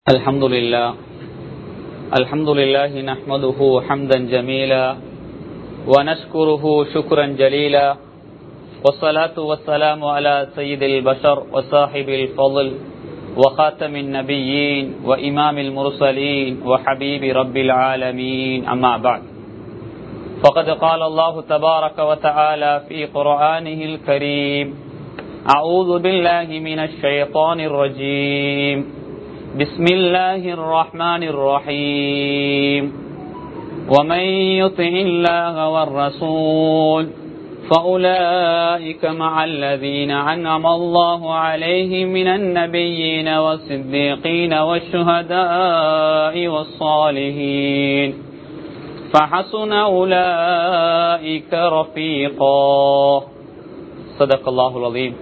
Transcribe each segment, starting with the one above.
الحمد لله الحمد لله نحمده حمدا جميلا ونشكره شكرا جليلا والصلاة والسلام على سيد البشر وصاحب الفضل وخاتم النبيين وإمام المرسلين وحبيب رب العالمين أما بعد فقد قال الله تبارك وتعالى في قرآنه الكريم أعوذ بالله من الشيطان الرجيم بسم الله الرحمن الرحيم ومن يطع الله والرسول فأولئك مع الذين أنعم الله عليهم من النبيين والصديقين والشهداء والصالحين فحسن أولئك رفيقا صدق الله العظيم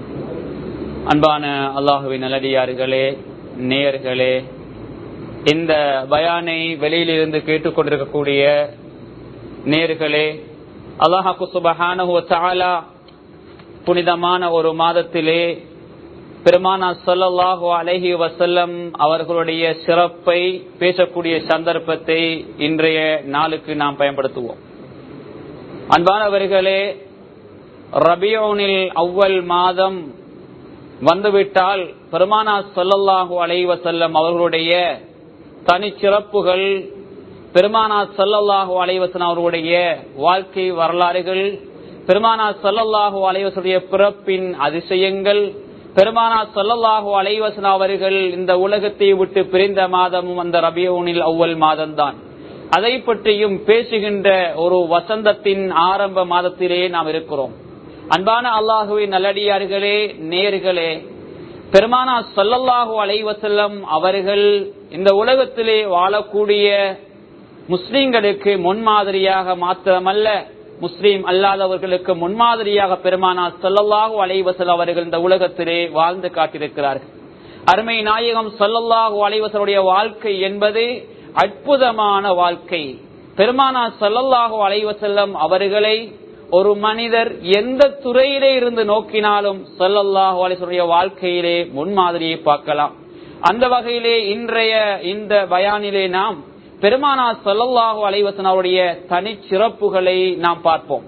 அன்பான அல்லாஹுவின் நல்லடியார்களே நேயர்களே இந்த பயானை வெளியிலிருந்து கேட்டுக்கொண்டிருக்கக்கூடிய நேர்களே அல்லாஹாக்கு சுபஹான புனிதமான ஒரு மாதத்திலே பெருமானா சொல்லல்லாஹு அலஹி வசல்லம் அவர்களுடைய சிறப்பை பேசக்கூடிய சந்தர்ப்பத்தை இன்றைய நாளுக்கு நாம் பயன்படுத்துவோம் அன்பானவர்களே ரபியோனில் அவ்வல் மாதம் வந்துவிட்டால் பெருமானா சொல்லல்லாஹு அலைவ செல்லம் அவர்களுடைய தனிச்சிறப்புகள் பெருமானா சொல்லல்லாஹு அலைவசன் அவர்களுடைய வாழ்க்கை வரலாறுகள் பெருமானா சொல்லல்லாஹு அலைவசனுடைய பிறப்பின் அதிசயங்கள் பெருமானா சொல்லல்லாஹு அலைவசன் அவர்கள் இந்த உலகத்தை விட்டு பிரிந்த மாதமும் அந்த ரபியோனில் அவ்வல் மாதம்தான் அதை பற்றியும் பேசுகின்ற ஒரு வசந்தத்தின் ஆரம்ப மாதத்திலே நாம் இருக்கிறோம் அன்பான அல்லாஹுவின் நல்லடியார்களே நேர்களே பெருமானா சொல்லல்லாஹு அலைவசல்லம் அவர்கள் இந்த உலகத்திலே வாழக்கூடிய முஸ்லீம்களுக்கு முன்மாதிரியாக மாத்திரமல்ல முஸ்லீம் அல்லாதவர்களுக்கு முன்மாதிரியாக பெருமானா சொல்லல்லாஹு அலைவசல் அவர்கள் இந்த உலகத்திலே வாழ்ந்து காட்டியிருக்கிறார்கள் அருமை நாயகம் சொல்லல்லாஹு அலைவசலுடைய வாழ்க்கை என்பது அற்புதமான வாழ்க்கை பெருமானா சொல்லல்லாஹு அலைவசல்லம் அவர்களை ஒரு மனிதர் எந்த துறையிலே இருந்து நோக்கினாலும் சொல்லல்லாஹு அலிசுடைய வாழ்க்கையிலே முன்மாதிரியை பார்க்கலாம் அந்த வகையிலே இன்றைய இந்த பயானிலே நாம் பெருமானா சொல்லல்லாஹு அலைவசன் அவருடைய தனிச்சிறப்புகளை நாம் பார்ப்போம்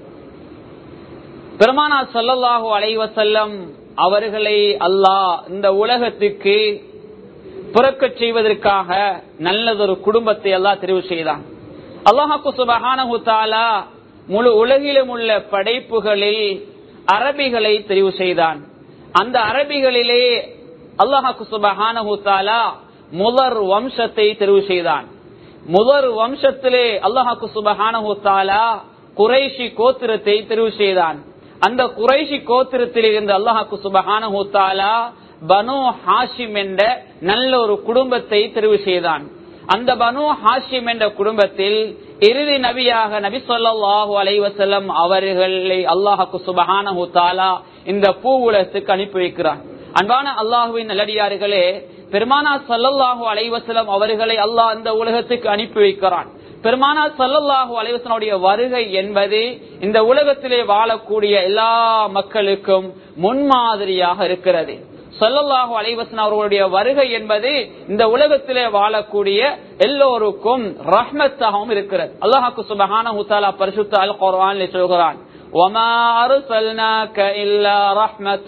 பெருமானா சொல்லல்லாஹு அலைவசல்லம் அவர்களை அல்லாஹ் இந்த உலகத்துக்கு பிறக்க செய்வதற்காக நல்லதொரு குடும்பத்தை எல்லாம் தெரிவு செய்தான் அல்லாஹாக்கு சுபஹானஹு தாலா முழு உலகிலும் உள்ள படைப்புகளில் அரபிகளை தெரிவு செய்தான் அந்த அரபிகளிலே அல்லாஹாக்கு சுபஹானஹூத்தாலா முதற் வம்சத்தை தெரிவு செய்தான் முதற் வம்சத்திலே அல்லாஹாக்கு சுபஹானஹூத்தாலா குறைஷி கோத்திரத்தை தெரிவு செய்தான் அந்த குறைஷி கோத்திரத்தில் இருந்து அல்லாஹாக்கு சுபஹானஹூத்தாலா பனு ஹாஷிம் என்ற நல்ல ஒரு குடும்பத்தை தெரிவு செய்தான் அந்த பனு ஹாஷிம் என்ற குடும்பத்தில் இறுதி நபியாக நபி சொல்லாஹு அலைவசல்லம் அவர்களை அல்லாஹாக்கு சுபஹான தாலா இந்த பூ உலகத்துக்கு அனுப்பி வைக்கிறான் அன்பான அல்லாஹுவின் நல்லடியார்களே பெருமானா சல்லல்லாஹு அலைவசலம் அவர்களை அல்லாஹ் இந்த உலகத்துக்கு அனுப்பி வைக்கிறான் பெருமானா சல்லல்லாஹு அலைவசனுடைய வருகை என்பது இந்த உலகத்திலே வாழக்கூடிய எல்லா மக்களுக்கும் முன்மாதிரியாக இருக்கிறது சொல்லல்லாஹு அலைவசன் அவர்களுடைய வருகை என்பது இந்த உலகத்திலே வாழக்கூடிய எல்லோருக்கும் ரஹ்மத்தாகவும் இருக்கிறது அல்லாஹாக்கு சுபஹான ஹுத்தாலா பரிசுத்த அல் குர்ஆன் சொல்கிறான் وما أرسلناك إلا رحمة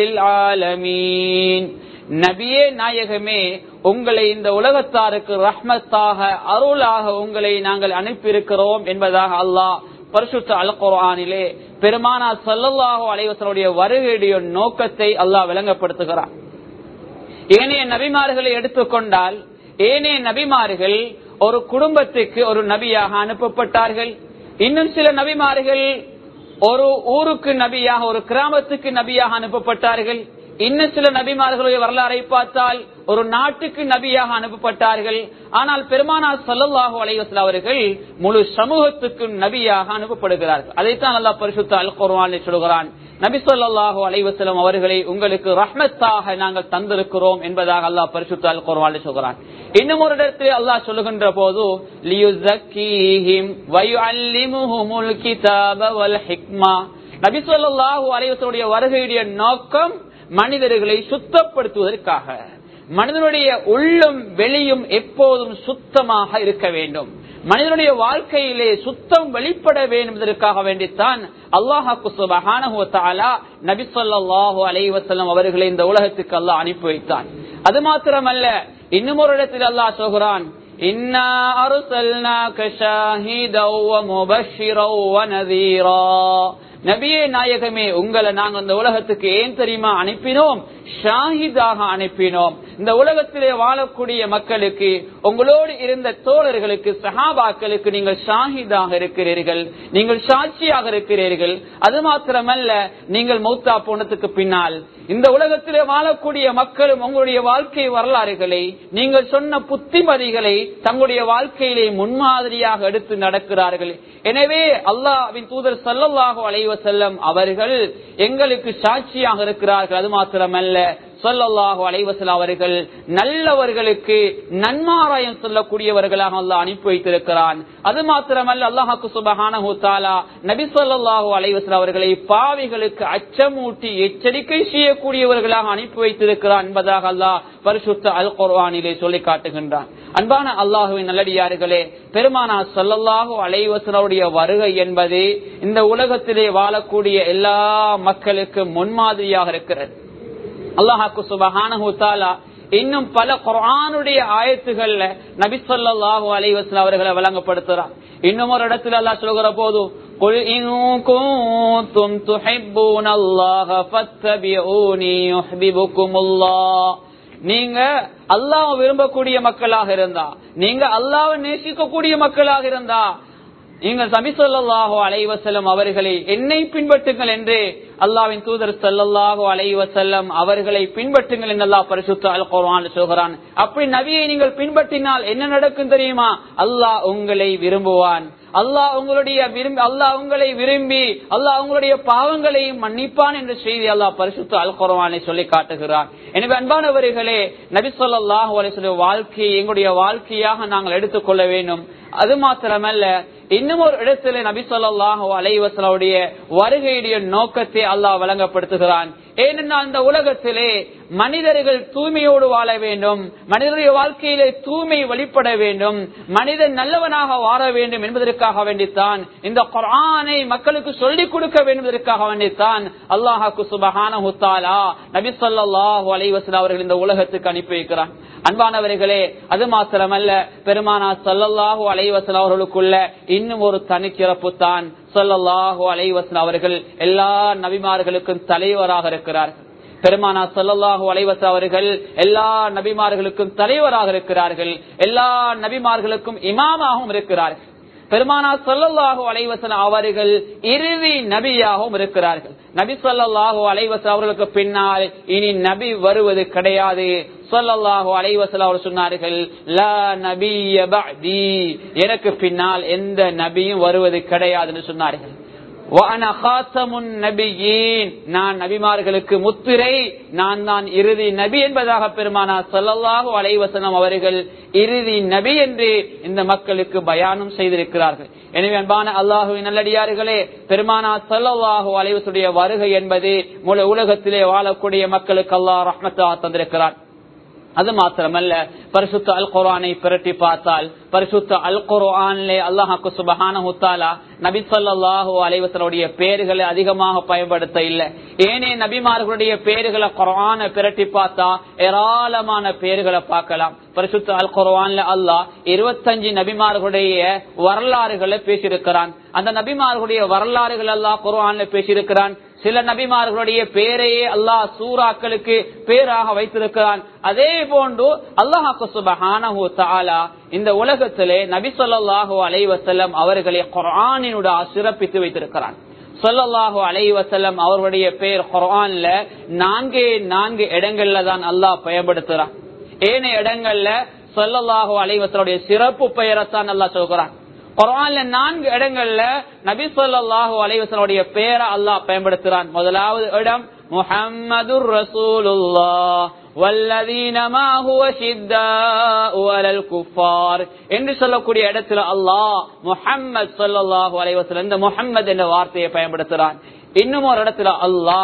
للعالمين நபியே நாயகமே உங்களை இந்த உலகத்தாருக்கு ரஹ்மத்தாக அருளாக உங்களை நாங்கள் அனுப்பியிருக்கிறோம் என்பதாக அல்லாஹ் பரிசுத்த அல் குரானிலே பெருமானா சல்லல்லாஹு அலைவசனுடைய வருகையுடைய நோக்கத்தை அல்லாஹ் விளங்கப்படுத்துகிறார் ஏனைய நபிமார்களை எடுத்துக்கொண்டால் ஏனைய நபிமார்கள் ஒரு குடும்பத்துக்கு ஒரு நபியாக அனுப்பப்பட்டார்கள் இன்னும் சில நபிமார்கள் ஒரு ஊருக்கு நபியாக ஒரு கிராமத்துக்கு நபியாக அனுப்பப்பட்டார்கள் இன்னும் சில நபிமார்களுடைய வரலாறை பார்த்தால் ஒரு நாட்டுக்கு நபியாக அனுப்பப்பட்டார்கள் ஆனால் பெருமானா சல்லாஹூ அலைவசல் அவர்கள் முழு சமூகத்துக்கும் நபியாக அனுப்பப்படுகிறார்கள் அதைத்தான் அல்லா பரிசுத்த அல் குர்வான் சொல்கிறான் நபி சொல்லாஹு அலைவசலம் அவர்களை உங்களுக்கு ரஹ்மத்தாக நாங்கள் தந்திருக்கிறோம் என்பதாக அல்லாஹ் பரிசுத்த அல் குர்வான் சொல்கிறான் இன்னும் ஒரு இடத்தில் அல்லாஹ் சொல்லுகின்ற போது நபி சொல்லாஹு அலைவசலுடைய வருகையுடைய நோக்கம் மனிதர்களை சுத்தப்படுத்துவதற்காக மனிதனுடைய உள்ளும் வெளியும் எப்போதும் சுத்தமாக இருக்க வேண்டும் மனிதனுடைய வாழ்க்கையிலே சுத்தம் வெளிப்பட வேண்டும் என்பதற்காக வேண்டித்தான் அல்லாஹாக்கு சுபஹானஹுவத்தாலா நபி சொல்லாஹு அலைவசல்லம் அவர்களை இந்த உலகத்துக்கு அல்லாஹ் அனுப்பி வைத்தான் அது மாத்திரமல்ல இன்னும் ஒரு இடத்தில் அல்லாஹ் சொல்கிறான் إنا أرسلناك شاهدا ومبشرا ونذيرا நபியே நாயகமே உங்களை நாங்க இந்த உலகத்துக்கு ஏன் தெரியுமா அனுப்பினோம் ஷாஹிதாக அனுப்பினோம் இந்த உலகத்திலே வாழக்கூடிய மக்களுக்கு உங்களோடு இருந்த தோழர்களுக்கு சஹாபாக்களுக்கு நீங்கள் ஷாஹிதாக இருக்கிறீர்கள் நீங்கள் சாட்சியாக இருக்கிறீர்கள் அது மாத்திரமல்ல நீங்கள் மௌத்தா போனதுக்கு பின்னால் இந்த உலகத்திலே வாழக்கூடிய மக்களும் உங்களுடைய வாழ்க்கை வரலாறுகளை நீங்கள் சொன்ன புத்திமதிகளை தங்களுடைய வாழ்க்கையிலே முன்மாதிரியாக எடுத்து நடக்கிறார்கள் எனவே அல்லாவின் தூதர் சல்லல்லாஹு அலைவ செல்லம் அவர்கள் எங்களுக்கு சாட்சியாக இருக்கிறார்கள் அது மாத்திரமல்ல சொல்லல்லாஹு அலைவசல் அவர்கள் நல்லவர்களுக்கு நன்மாராயம் சொல்லக்கூடியவர்களாக அல்லாஹ் அனுப்பி வைத்திருக்கிறான் அது மாத்திரமல்ல அல்லாஹாக்கு சுபஹான நபி சொல்லாஹு அலைவசல் அவர்களை பாவிகளுக்கு அச்சமூட்டி எச்சரிக்கை செய்யக்கூடியவர்களாக அனுப்பி வைத்திருக்கிறான் என்பதாக அல்லாஹ் பரிசுத்த அல் குர்வானிலே சொல்லி காட்டுகின்றான் அன்பான அல்லாஹுவின் நல்லடியார்களே பெருமானா சொல்லல்லாஹு அலைவசனுடைய வருகை என்பது இந்த உலகத்திலே வாழக்கூடிய எல்லா மக்களுக்கும் முன்மாதிரியாக இருக்கிறது அல்லாஹாக்கு சுபஹானஹூத்தாலா இன்னும் பல குரானுடைய ஆயத்துகள்ல நபி சொல்லாஹு அலைவசன் அவர்களை வழங்கப்படுத்துறான் இன்னும் ஒரு இடத்துல அல்லா சொல்கிற போதும் قل إن كنتم تحبون الله فاتبعوني يحببكم الله நீங்க அல்லாஹ் விரும்பக்கூடிய மக்களாக இருந்தா நீங்க அல்லாஹ் நேசிக்கக்கூடிய மக்களாக இருந்தா நீங்கள் சபிசல்லாஹோ அலைவசல்லம் அவர்களை என்னை பின்பற்றுங்கள் என்று அல்லாவின் தூதர் சல்லல்லாஹோ அலைவசல்லம் அவர்களை பின்பற்றுங்கள் என்று அல்லாஹ் பரிசுத்த அல் குர்ஆன் சொல்கிறான் அப்படி நபியை நீங்கள் பின்பற்றினால் என்ன நடக்கும் தெரியுமா அல்லாஹ் உங்களை விரும்புவான் அல்லாஹ் உங்களுடைய விரும்பி அல்லாஹ் உங்களை விரும்பி அல்லாஹ் உங்களுடைய பாவங்களையும் மன்னிப்பான் என்ற செய்தி அல்லாஹ் பரிசுத்த அல் குர்ஆனை சொல்லி காட்டுகிறான் எனவே அன்பானவர்களே நபி சொல்லாஹு அலைய வாழ்க்கையை எங்களுடைய வாழ்க்கையாக நாங்கள் எடுத்துக்கொள்ள வேண்டும் அது மாத்திரமல்ல இன்னும் ஒரு இடத்துல நபி சொல்லாஹு அலைவசலுடைய வருகையுடைய நோக்கத்தை அல்லாஹ் வழங்கப்படுத்துகிறான் ஏனென்றால் அந்த உலகத்திலே மனிதர்கள் தூய்மையோடு வாழ வேண்டும் மனிதனுடைய வாழ்க்கையிலே தூய்மை வெளிப்பட வேண்டும் மனிதன் நல்லவனாக வாழ வேண்டும் என்பதற்காக வேண்டித்தான் இந்த குரானை மக்களுக்கு சொல்லிக் கொடுக்க வேண்டும் என்பதற்காக வேண்டித்தான் அல்லாஹாக்கு சுபஹான ஹுத்தாலா நபி சொல்லாஹு அலைவசல் அவர்கள் இந்த உலகத்துக்கு அனுப்பி வைக்கிறான் அன்பானவர்களே அது மாத்திரமல்ல பெருமானா சல்லல்லாஹு அலைவசல் அவர்களுக்குள்ள இன்னும் ஒரு தனிச்சிறப்பு தான் சொல்லல்லாஹு அலைவசன் அவர்கள் எல்லா நபிமார்களுக்கும் தலைவராக இருக்கிறார்கள் பெருமானா சொல்லல்லாஹு அலைவச அவர்கள் எல்லா நபிமார்களுக்கும் தலைவராக இருக்கிறார்கள் எல்லா நபிமார்களுக்கும் இமாமாகவும் இருக்கிறார்கள் பெருமானா சொல்லல்லாஹு அலைவசன் அவர்கள் இறுதி நபியாகவும் இருக்கிறார்கள் நபி சொல்லல்லாஹு அலைவசன் அவர்களுக்கு பின்னால் இனி நபி வருவது கிடையாது சொல்லல்லாஹு அலைவசல் அவர் சொன்னார்கள் எனக்கு பின்னால் எந்த நபியும் வருவது கிடையாதுன்னு சொன்னார்கள் நான் நபிமார்களுக்கு முத்திரை நான் தான் இறுதி நபி என்பதாக பெருமானா சொல்லல்லாஹு அலைவசனம் அவர்கள் இறுதி நபி என்று இந்த மக்களுக்கு பயானம் செய்திருக்கிறார்கள் எனவே அன்பான அல்லாஹுவின் நல்லடியார்களே பெருமானா சொல்லல்லாஹு அலைவசுடைய வருகை என்பது முழு உலகத்திலே வாழக்கூடிய மக்களுக்கு அல்லாஹ் ரஹ்மத்தா தந்திருக்கிறார் அது மாத்திரமல்ல பரிசுத்த அல் குரானை பிரட்டி பார்த்தால் பரிசுத்த அல் குரான்லே அல்லாஹாக்கு சுபஹான முத்தாலா நபி சொல்லாஹு அலைவசனுடைய பெயர்களை அதிகமாக பயன்படுத்த இல்லை ஏனே நபிமார்களுடைய பெயர்களை குரான பிரட்டி பார்த்தா ஏராளமான பெயர்களை பார்க்கலாம் பரிசுத்த அல் குரான்ல அல்லாஹ் இருபத்தஞ்சு நபிமார்களுடைய வரலாறுகளை பேசியிருக்கிறான் அந்த நபிமார்களுடைய வரலாறுகள் அல்லாஹ் குரான்ல பேசியிருக்கிறான் சில நபிமார்களுடைய பேரையே அல்லாஹ் சூறாக்களுக்கு பேராக வைத்திருக்கிறான் அதே போன்று அல்லாஹாக்கு சுபஹானஹு தாலா இந்த உலகத்திலே நபி சொல்லாஹு அலைவசல்லம் அவர்களை குரானினுடைய சிறப்பித்து வைத்திருக்கிறான் சொல்லல்லாஹு அலைவசல்லம் அவர்களுடைய பெயர் குரான்ல நான்கே நான்கு இடங்கள்ல தான் அல்லாஹ் பயன்படுத்துறான் ஏனைய இடங்கள்ல சொல்லல்லாஹு அலைவசலுடைய சிறப்பு பெயரைத்தான் நல்லா சொல்கிறான் குரான்ல நான்கு இடங்கள்ல நபி சொல்லாஹு அலைவசனுடைய பேரை அல்லாஹ் பயன்படுத்துறான் முதலாவது இடம் முஹம்மது ரசூலுல்லா والذين ما هو شداء على الكفار என்று சொல்லக்கூடிய இடத்துல அல்லாஹ் முஹம்மது ஸல்லல்லாஹு அலைஹி வஸல்லம் இந்த முஹம்மது என்ற வார்த்தையை பயன்படுத்துறான் இன்னும் ஒரு இடத்துல அல்லாஹ்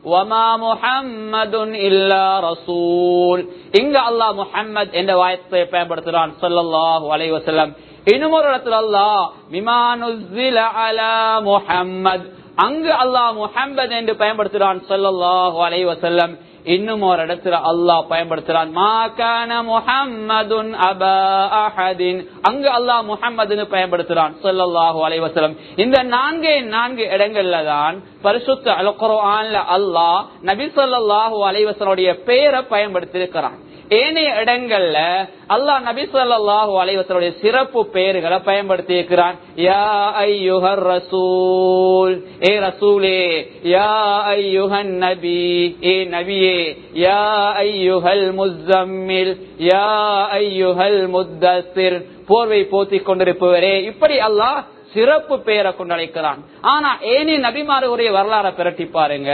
வமா முஹம்மதுன் இல்லா ரசூல் இங்க அல்லாஹ் முஹம்மத் என்ற வாயத்தை பயன்படுத்துறான் ஸல்லல்லாஹு அலைஹி வஸல்லம் இன்னும் ஒரு இடத்துல அல்லாஹ் மிமானுஸ்ஸில அலா முஹம்மத் அங்கு அல்லாஹ் முஹம்மத் என்று பயன்படுத்துறான் ஸல்லல்லாஹு அலைஹி வஸல்லம் இன்னும் ஒரு இடத்துல அல்லாஹ் பயன்படுத்துறான் மாகான முஹம்மதுன் அபா அஹதின் அங்கு அல்லாஹ் முஹம்மதுன்னு பயன்படுத்துறான் ஸல்லல்லாஹு அலைஹி வஸல்லம் இந்த நான்கே நான்கு இடங்கள்ல தான் பரிசுத்த அல் குர்ஆன்ல அல்லாஹ் நபி ஸல்லல்லாஹு அலைஹி வஸல்லுடைய பெயரை பயன்படுத்தி இருக்கிறான் ஏனைய இடங்கள்ல அல்லாஹ் நபி ஸல்லல்லாஹு அலைஹி வஸல்லுடைய சிறப்பு பெயர்களை பயன்படுத்தி இருக்கிறான் யா ஐயுஹர் ரசூல் ஏ ரசூலே யா ஐயுஹன் நபி ஏ நபியே யா ஐயுஹல் முஸம்மில் யா ஐயுஹல் முத்தஸிர் போர்வை போத்திக் கொண்டிருப்பவரே இப்படி அல்லாஹ் சிறப்பு பெயரை கொண்டு அழைக்கிறான் ஆனா ஏனே நபிமார்களுடைய வரலாறை பிரட்டி பாருங்க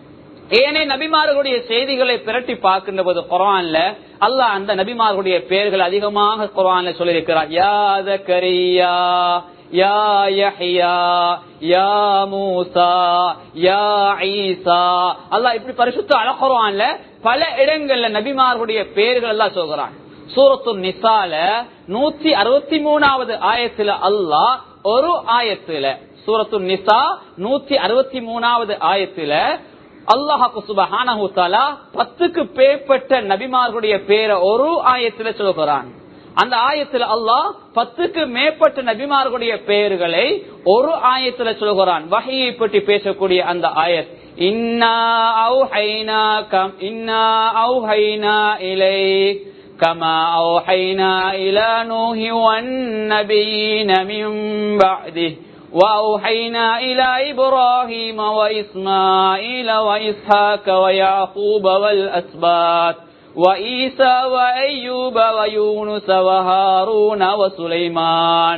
ஏனே நபிமார்களுடைய செய்திகளை பிரட்டி பார்க்கின்ற போது குரான்ல அல்லாஹ் அந்த நபிமார்களுடைய பெயர்கள் அதிகமாக குரான்ல சொல்லியிருக்கிறார் யா ஜக்கரியா யா யஹ்யா யா மூசா யா ஈசா அல்லாஹ் இப்படி பரிசுத்த அல குரான்ல பல இடங்கள்ல நபிமார்களுடைய பெயர்கள் எல்லாம் சொல்கிறான் சூரத்து நிசால நூத்தி அறுபத்தி மூணாவது ஆயத்துல அல்லாஹ் ஒரு ஆயத்துல சூரத்து நிசா நூத்தி அறுபத்தி மூணாவது ஆயத்துல அல்லாஹாக்கு சுபஹானஹு தஆலா பத்துக்கு பேர்பட்ட நபிமார்களுடைய பேரை ஒரு ஆயத்துல சொல்கிறான் அந்த ஆயத்துல அல்லாஹ் பத்துக்கு மேற்பட்ட நபிமார்களுடைய பெயர்களை ஒரு ஆயத்துல சொல்கிறான் வகையை பற்றி பேசக்கூடிய அந்த ஆயத் இன்னா அவுஹைனா கம் இன்னா அவுஹைனா இலைக் كما أوحينا إلى نوح والنبيين من بعده وأوحينا إلى إبراهيم وإسماعيل وإسحاق ويعقوب والأسباط وإيسى وأيوب ويونس وهارون وسليمان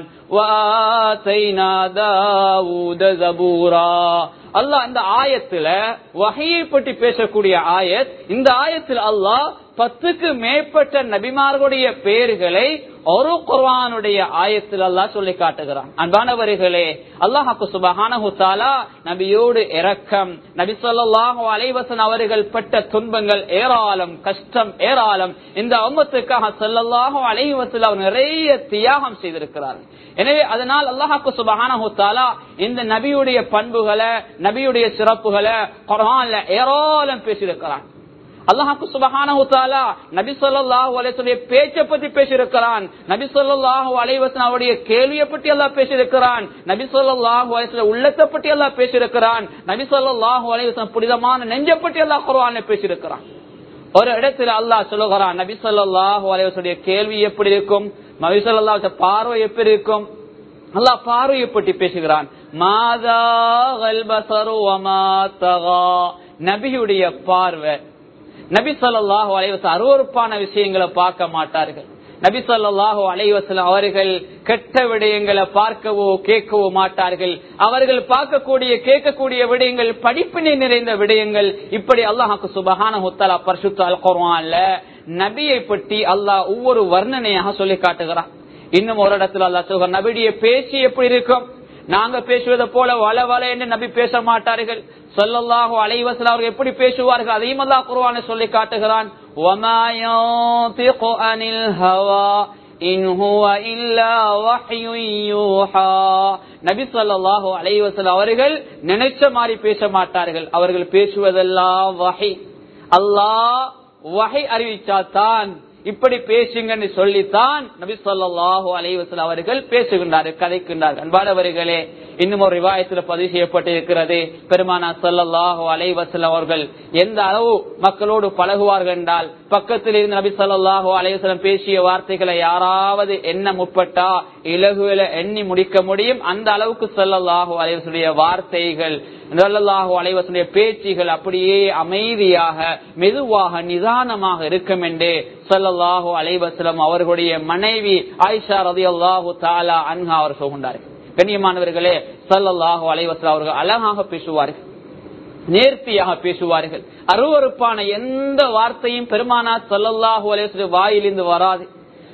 وآتينا داود زبورا அல்லாஹ் இந்த ஆயத்துல வகையை பற்றி பேசக்கூடிய ஆயத் இந்த ஆயத்தில் அல்லாஹ் பத்துக்கு மேற்பட்ட நபிமார்களுடைய பெயர்களை ஒரு குர்வானுடைய ஆயத்தில் அல்லாஹ் சொல்லி காட்டுகிறான் அன்பானவர்களே அல்லாஹாக்கு சுபஹானஹு தாலா நபியோடு இரக்கம் நபி சொல்லாஹு அலைவசன் அவர்கள் பட்ட துன்பங்கள் ஏராளம் கஷ்டம் ஏராளம் இந்த அம்மத்துக்காக சொல்லல்லாஹு அலைவசல் அவர் நிறைய தியாகம் செய்திருக்கிறார்கள் எனவே அதனால் அல்லாஹாக்கு சுபஹானஹு தாலா இந்த நபியுடைய பண்புகளை நபியுடைய சிறப்புகளை குரான்ல ஏராளம் பேசியிருக்கிறான் அல்லாஹாக்கு சுபஹானஹு தஆலா நபி ஸல்லல்லாஹு அலைஹி வஸல்லம் பேச்சை பத்தி பேசியிருக்கிறான் நபி ஸல்லல்லாஹு அலைஹி வஸல்லம் அவருடைய கேள்வியை பற்றி அல்லாஹ் பேசியிருக்கிறான் நபி ஸல்லல்லாஹு அலைஹி வஸல்லம் உள்ளத்தை பற்றி அல்லாஹ் பேசியிருக்கிறான் நபி ஸல்லல்லாஹு அலைஹி வஸல்லம் புனிதமான நெஞ்சை பற்றி அல்லாஹ் குர்ஆனில் பேசியிருக்கிறான் ஒரு இடத்துல அல்லாஹ் சொல்லுகிறான் நபி ஸல்லல்லாஹு அலைஹி வஸல்லம் கேள்வி எப்படி இருக்கும் நபி ஸல்லல்லாஹு அலைஹி வஸல்லம் பார்வை எப்படி இருக்கும் அல்லாஹ் பார்வையை பற்றி பேசுகிறான் மாதா கல்பசரு வமா தகா நபியுடைய பார்வை நபி சொல்லாஹு அலைவசம் அருவறுப்பான விஷயங்களை பார்க்க மாட்டார்கள் நபி சொல்லாஹு அலைவசம் அவர்கள் கெட்ட விடயங்களை பார்க்கவோ கேட்கவோ மாட்டார்கள் அவர்கள் பார்க்கக்கூடிய கேட்கக்கூடிய விடயங்கள் படிப்பினை நிறைந்த விடயங்கள் இப்படி அல்லாஹாக்கு சுபஹான முத்தலா பரிசுத்த அல் குர்ஆன்ல நபியை பற்றி அல்லாஹ் ஒவ்வொரு வர்ணனையாக சொல்லி காட்டுகிறான் இன்னும் ஒரு இடத்துல அல்லாஹ் சொல்ற நபியுடைய பேச்சு எப்படி இருக்கும் நாங்க பேசுவதை போல வள வள என்று நபி பேச மாட்டார்கள் சொல்லல்லாஹு அலைவசல் அவர்கள் எப்படி பேசுவார்கள் அதையும் அல்லாஹ் குருவான சொல்லி காட்டுகிறான் நபி சொல்லாஹு அலைவசல் அவர்கள் நினைச்ச மாதிரி பேச மாட்டார்கள் அவர்கள் பேசுவதெல்லாம் வகை அல்லாஹ் வகை அறிவிச்சாத்தான் இப்படி பேசுங்கன்னு சொல்லித்தான் நபி சொல்லாஹு அலைவசல் அவர்கள் பேசுகின்றார்கள் கதைக்கின்றார்கள் அன்பானவர்களே இன்னும் ஒரு ரிவாயத்தில் பதிவு செய்யப்பட்டிருக்கிறது பெருமானா சல்லாஹு அலைவசல் அவர்கள் எந்த அளவு மக்களோடு பழகுவார்கள் என்றால் பக்கத்தில் இருந்து நபி சொல்லாஹு அலைவசலம் பேசிய வார்த்தைகளை யாராவது எண்ண முற்பட்டா இலகுவில எண்ணி முடிக்க முடியும் அந்த அளவுக்கு சொல்லல்லாஹு அலைவசுடைய வார்த்தைகள் நல்லல்லாஹு அலைவசுடைய பேச்சுகள் அப்படியே அமைதியாக மெதுவாக நிதானமாக இருக்கும் என்று சொல்லல்லாஹு அலைவசலம் அவர்களுடைய மனைவி ஆயிஷா ரதி அல்லாஹு தாலா அன்ஹா அவர் சொல்கின்றார்கள் கண்ணியமானவர்களே சல்லல்லாஹு அலைவசலம் அவர்கள் அழகாக பேசுவார்கள் நேர்த்தியாக பேசுவார்கள் அருவறுப்பான எந்த வார்த்தையும் பெருமானா சொல்லல்லாஹு அலைவசம் வாயிலிருந்து வராது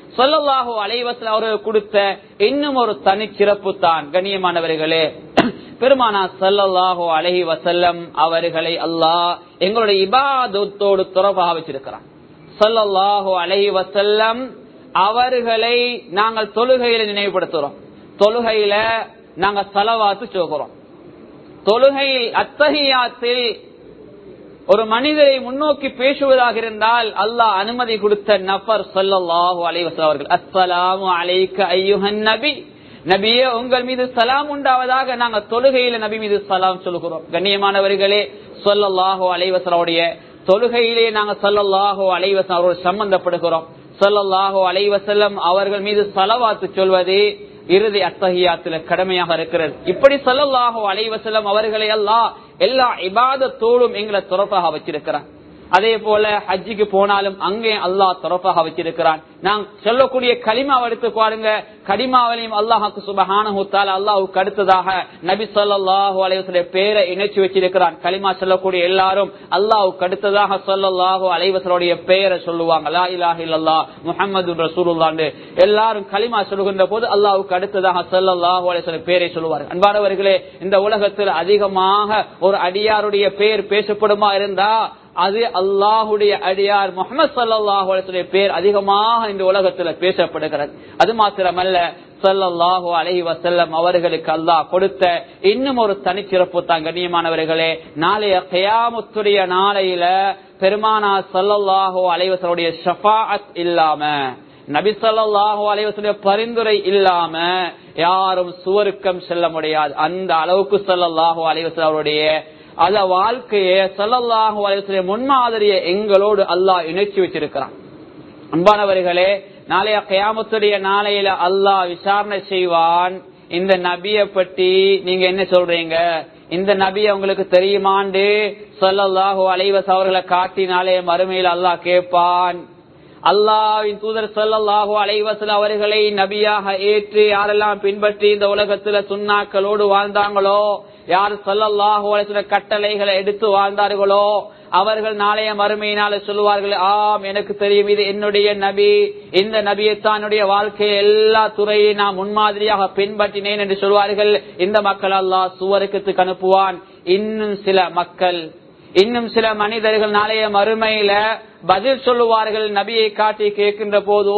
சொல்லல்லாஹு அலைவசல் அவர்கள் கொடுத்த இன்னும் ஒரு தனி சிறப்பு தான் கண்ணியமானவர்களே பெருமானா சல்லல்லாஹு அலஹி வசல்லம் அவர்களை அல்லாஹ் எங்களுடைய இபாதத்தோடு தொடர்பாக வச்சிருக்கிறான் சல்லல்லாஹு அலஹி வசல்லம் அவர்களை நாங்கள் தொழுகையில நினைவுபடுத்துறோம் தொழுகையில நாங்க செலவாத்து சொல்கிறோம் தொழுகையில் அத்தகையாத்தில் ஒரு மனிதரை முன்னோக்கி பேசுவதாக இருந்தால் அல்லாஹ் அனுமதி கொடுத்த நபர் சொல்லல்லாஹு அலைவசம் அவர்கள் அஸ்ஸலாமு அலைக்க ஐயுஹன் நபி நபியே உங்கள் மீது சலாம் உண்டாவதாக நாங்க தொழுகையில நபி மீது சலாம் சொல்கிறோம் கண்ணியமானவர்களே சொல்லல்லாஹு அலைவசனுடைய தொழுகையிலே நாங்க சொல்லல்லாஹு அலைவசம் அவரோடு சம்பந்தப்படுகிறோம் சொல்லல்லாஹு அலைவசல்லம் அவர்கள் மீது சலவாத்து சொல்வது இறுதி அத்தகையாத்துல கடமையாக இருக்கிறது இப்படி சொல்லல்லாஹோ அலைவசலம் அவர்களை எல்லாம் எல்லா இபாதத்தோடும் எங்களை துறப்பாக வச்சிருக்கிறான் அதே போல ஹஜ்ஜிக்கு போனாலும் அங்கே அல்லாஹ் துறப்பாக வச்சிருக்கிறான் நாம் சொல்லக்கூடிய கலிமாவை எடுத்து பாருங்க கலிமாவிலையும் அல்லாஹுக்கு சுபஹான அல்லாஹுக்கு அடுத்ததாக நபி சொல்லாஹு அலைவசல பேரை இணைச்சு வச்சிருக்கிறான் கலிமா சொல்லக்கூடிய எல்லாரும் அல்லாஹுக்கு அடுத்ததாக சொல்லல்லாஹு அலைவசலுடைய பெயரை சொல்லுவாங்க லா இலாஹ் இல்லல்லா முஹம்மது ரசூலுல்லாண்டு எல்லாரும் கலிமா சொல்லுகின்ற போது அல்லாஹுக்கு அடுத்ததாக சொல்லல்லாஹு அலைவசல பேரை சொல்லுவார் அன்பானவர்களே இந்த உலகத்தில் அதிகமாக ஒரு அடியாருடைய பெயர் பேசப்படுமா இருந்தா அது அல்லாஹுடைய அடியார் முகமது சல்லாஹுடைய பேர் அதிகமாக இந்த உலகத்துல பேசப்படுகிறது அது மாத்திரமல்ல சல்லாஹூ அலஹி வசல்லம் அவர்களுக்கு அல்லாஹ் கொடுத்த இன்னும் ஒரு தனிச்சிறப்பு தான் கண்ணியமானவர்களே நாளைய கயாமுத்துடைய நாளையில பெருமானா சல்லல்லாஹூ அலைவசனுடைய ஷஃபாத் இல்லாம நபி சொல்லாஹு அலைவசுடைய பரிந்துரை இல்லாம யாரும் சுவருக்கம் செல்ல முடியாது அந்த அளவுக்கு சொல்லல்லாஹு அலைவசல் அவருடைய அத வாழ்க்கைய சல்லல்லாஹு அலைவசடைய முன்மாதிரிய எங்களோடு அல்லாஹ் இணைச்சு வச்சிருக்கிறான் அன்பானவர்களே நாளைய கயாமத்துடைய நாளையில அல்லாஹ் விசாரணை செய்வான் இந்த நபிய பற்றி நீங்க என்ன சொல்றீங்க இந்த நபி உங்களுக்கு தெரியுமாண்டு சொல்லல்லாஹு அலைவஸ் அவர்களை காட்டினாலே மறுமையில் அல்லாஹ் கேட்பான் அல்லாவின் தூதர் சொல்லல்லாஹு அலைவசல் அவர்களை நபியாக ஏற்று யாரெல்லாம் பின்பற்றி இந்த உலகத்துல சுண்ணாக்களோடு வாழ்ந்தாங்களோ யார் சொல்லல்லாஹு அலைவசல கட்டளைகளை எடுத்து வாழ்ந்தார்களோ அவர்கள் நாளைய மறுமையினால சொல்லுவார்கள் ஆம் எனக்கு தெரியும் இது என்னுடைய நபி இந்த நபியைத்தானுடைய வாழ்க்கை எல்லா துறையும் நான் முன்மாதிரியாக பின்பற்றினேன் என்று சொல்வார்கள் இந்த மக்கள் அல்லாஹ் சுவருக்கத்துக்கு அனுப்புவான் இன்னும் சில மக்கள் இன்னும் சில மனிதர்கள் நாளைய மறுமையில பதில் சொல்லுவார்கள் நபியை காட்டி கேட்கின்ற போது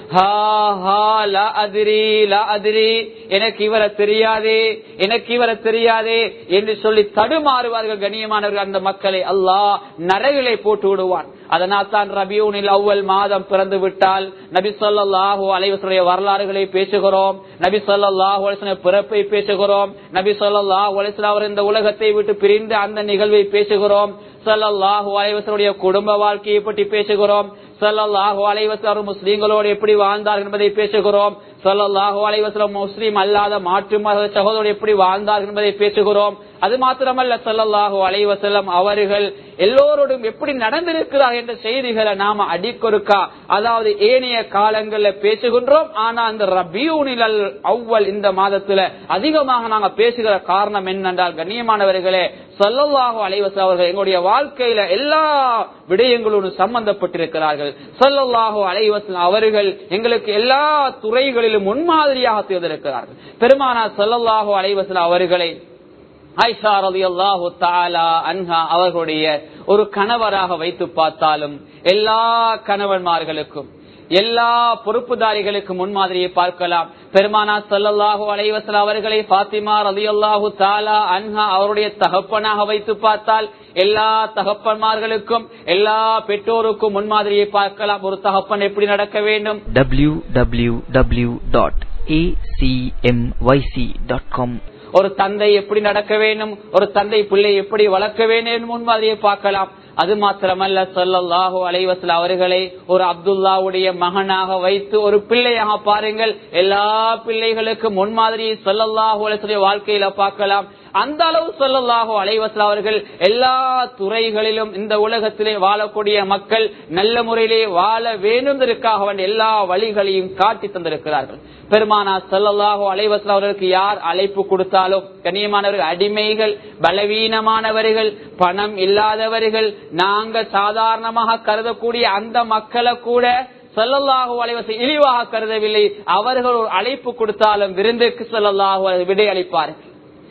எனக்கு இவரை தெரியாதே எனக்கு இவரை தெரியாதே என்று சொல்லி தடுமாறுவார்கள் கண்ணியமானவர்கள் அந்த மக்களை அல்லாஹ் நரகிலை போட்டு விடுவான் அதனால் தான் ரபியூனில் அவ்வல் மாதம் பிறந்து விட்டால் நபி சொல்லாஹு அலைவசுடைய வரலாறுகளை பேசுகிறோம் நபி சொல்லாஹு அலிஸ்ல பிறப்பை பேசுகிறோம் நபி சொல்லாஹு அலிஸ்லாம் அவர் இந்த உலகத்தை விட்டு பிரிந்து அந்த நிகழ்வை பேசுகிறோம் சல்லாஹூ அலைவசருடைய குடும்ப வாழ்க்கையை பற்றி பேசுகிறோம் சல்லாஹூ அலைவசர் முஸ்லீம்களோடு எப்படி வாழ்ந்தார் என்பதை பேசுகிறோம் சல்லாஹூ அலைவசரம் முஸ்லீம் அல்லாத மாற்று மத சகோதரர் எப்படி வாழ்ந்தார் என்பதை பேசுகிறோம் அது மாத்திரமல்ல சல்லல்லாஹு அலைவசல்லம் அவர்கள் எல்லோரோடும் எப்படி நடந்திருக்கிறார் என்ற செய்திகளை நாம அடிக்கொருக்கா அதாவது ஏனைய காலங்கள்ல பேசுகின்றோம் ஆனா அந்த ரபியூனில் அவ்வல் இந்த மாதத்துல அதிகமாக நாங்க பேசுகிற காரணம் என்னென்றால் கண்ணியமானவர்களே சல்லல்லாஹு அலைவசம் அவர்கள் எங்களுடைய வாழ்க்கையில எல்லா விடயங்களோடு சம்பந்தப்பட்டிருக்கிறார்கள் சல்லல்லாஹு அலைவசம் அவர்கள் எங்களுக்கு எல்லா துறைகளிலும் முன்மாதிரியாக தேர்ந்தெடுக்கிறார்கள் பெருமானா சல்லல்லாஹு அலைவசம் அவர்களை ஐஷா ரவி அல்லாஹு தாலா அன்ஹா அவர்களுடைய ஒரு கணவராக வைத்து பார்த்தாலும் எல்லா கணவன்மார்களுக்கும் எல்லா பொறுப்புதாரிகளுக்கும் முன்மாதிரியை பார்க்கலாம் பெருமானா சல்லல்லாஹு அலைவசல் அவர்களை பாத்திமா ரதி அல்லாஹு தாலா அன்ஹா அவருடைய தகப்பனாக வைத்து பார்த்தால் எல்லா தகப்பன்மார்களுக்கும் எல்லா பெற்றோருக்கும் முன்மாதிரியை பார்க்கலாம் ஒரு தகப்பன் எப்படி நடக்க வேண்டும் www.acmyc.com ஒரு தந்தை எப்படி நடக்க வேண்டும் ஒரு தந்தை பிள்ளை எப்படி வளர்க்க வேண்டும் முன்மாதிரியை பார்க்கலாம் அது மாத்திரமல்ல சொல்லல்லாஹு அலைவசல் அவர்களை ஒரு அப்துல்லாவுடைய மகனாக வைத்து ஒரு பிள்ளையாக பாருங்கள் எல்லா பிள்ளைகளுக்கும் முன்மாதிரியை சொல்லல்லாஹு அலைவசலுடைய வாழ்க்கையில பார்க்கலாம் அந்த அளவு சொல்லல்லாஹோ அலைவசல் அவர்கள் எல்லா துறைகளிலும் இந்த உலகத்திலே வாழக்கூடிய மக்கள் நல்ல முறையிலே வாழ வேண்டுவதற்காக வேண்டிய எல்லா வழிகளையும் காட்டி தந்திருக்கிறார்கள் பெருமானா சொல்லல்லாஹோ அலைவசல் அவர்களுக்கு யார் அழைப்பு கொடுத்தாலும் கண்ணியமானவர்கள் அடிமைகள் பலவீனமானவர்கள் பணம் இல்லாதவர்கள் நாங்க சாதாரணமாக கருதக்கூடிய அந்த மக்களை கூட சொல்லல்லாஹு அலைவசை இழிவாக கருதவில்லை அவர்கள் ஒரு அழைப்பு கொடுத்தாலும் விருந்துக்கு சொல்லல்லாஹு விடை அளிப்பார்கள்